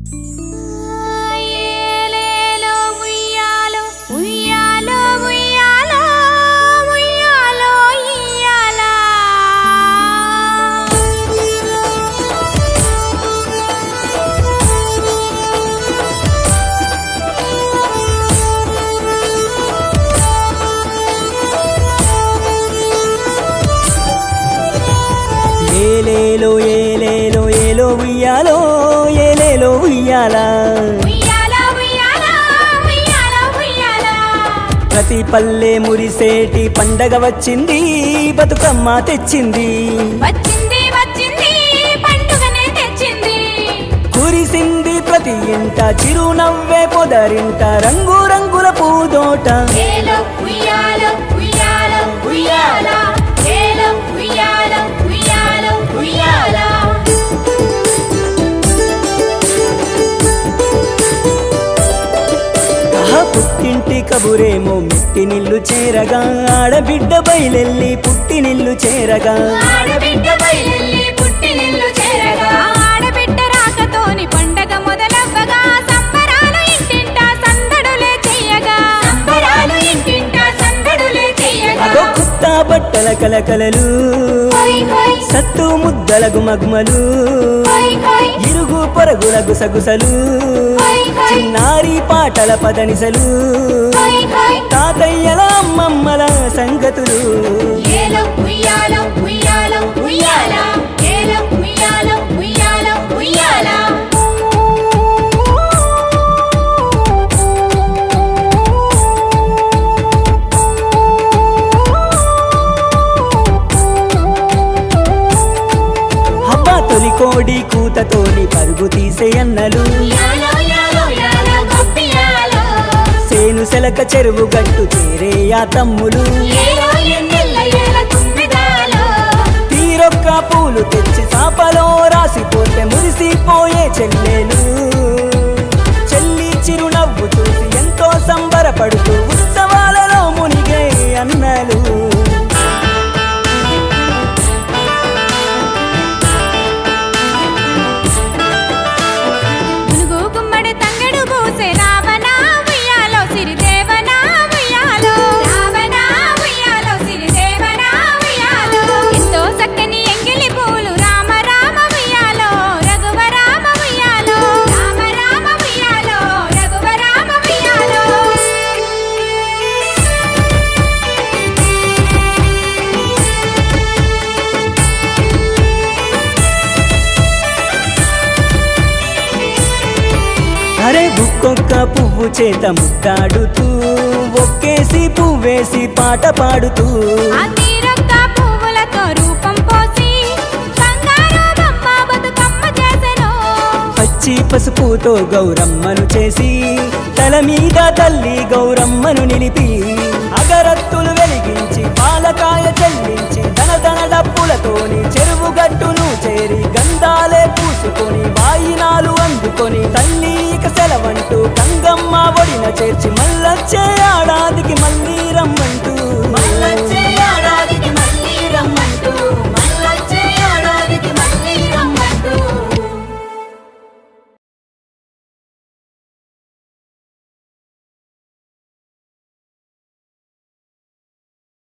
ఏలేలో ఉయ్యాలో ఉయ్యాలో ఉయ్యాలో ఉయ్యాలో ఇయ్యాలా ఏలేలో ఏలేలో ఏలో ఉయ్యాలో ఏలేలో ఉయ్యాలా ఉయ్యాలా ఉయ్యాలా ఉయ్యాలా ఉయ్యాలా ప్రతి పల్లె మురిసేటి పండగ వచ్చింది బతుకమ్మ తెచ్చింది వచ్చింది వచ్చింది పండుగనే తెచ్చింది కురిసింది ప్రతి ఇంట చిరునవ్వే పొదరింట రంగు రంగుల పూదోట ఏలో ఉయ్యాలో ఉయ్యాలో ఉయ్యాలా ఏలో ఉయ్యాలో ఉయ్యాలో ఉయ్యాలా ఆహా పుట్టింటి కబురేమో మెట్టి నిల్లు చేరగా ఆడబిడ్డ బయలెల్లి పుట్టినిల్లు చేరగా ఆడబిడ్డ బయలెల్లి పుట్టినిల్లు చేరగా ఆడబిడ్డ రాకతోని పండగ మొదలవ్వగా సంబరాలు ఇంటింట సందడులే చెయ్యగా సంబరాలు ఇంటింట సందడులే చెయ్యగా అదో కొత్త బట్టల కలకలలు హోయ్ హోయ్ సత్తు ముద్దల గుమగుమలు హోయ్ హోయ్ ఇరుగు పొరుగుల గుసగుసలు హోయ్ హోయ్ చిన్నారి పాటల పదనిసలు హోయ్ హోయ్ తాతయ్యల అమ్మమ్మల సంగతులు ఏలో ఉయ్యాలో ఉయ్యాలో ఉయ్యాలా ఏలో ఉయ్యాలో ఉయ్యాలో ఉయ్యాలా హబ్బా తొలి కోడి కూతతోని పరుగు తీసే అన్నలు ఉయ్యాలో ఉయ్యాలో ఉయ్యాలో గొప్పియాలో సేను సెలక చెరువు గట్టు చేరే ఆ తమ్ములు ఏలో ఎన్నెల్ల ఏల తుమ్మిదాలో తీరొక్క పూలు తెచ్చి చాపలో రాసిపోతే మురిసిపోయే చెల్లెలు చెల్లి చిరునవ్వు చూసి ఎంతో సంబరపడుతూ ఉత్సవాలలో మునిగే అన్నలు మునుగు గుమ్మడి తంగెడు పూసే రావణ ఉయ్యాలో సిరిదేవన ఉయ్యాలో రావణ ఉయ్యాలో సిరిదేవన ఉయ్యాలో ఎంతో చక్కని ఎంగిలి పూలు రామ రామ ఉయ్యాలో రఘువ రామ ఉయ్యాలో రామ రామ ఉయ్యాలో రఘువ రామ ఉయ్యాలో అరే బుక్కొక్క పువ్వు చేత ముద్దాడుతూ ఒక్కేసి పువ్వేసి పాట పాడుతూ ఆ తీరొక్క పువ్వులతో రూపం పోసి బంగారు బొమ్మ బతుకమ్మ చేసెను పచ్చి పసుపుతో గౌరమ్మను చేసి తల మీద తల్లి గౌరమ్మను నిలిపి అగరత్తులు వెలిగించి పాలకాయ చెల్లించి ధన ధన డప్పులతోని చెరువు గట్టును చేరి గంధాలే పూసుకొని వాయినాలు అందుకొని తల్లి ఇక సెలవంటూ గంగమ్మ ఒడిన చేర్చి మళ్ళొచ్చే ఏడాదికి మళ్ళీ రమ్మ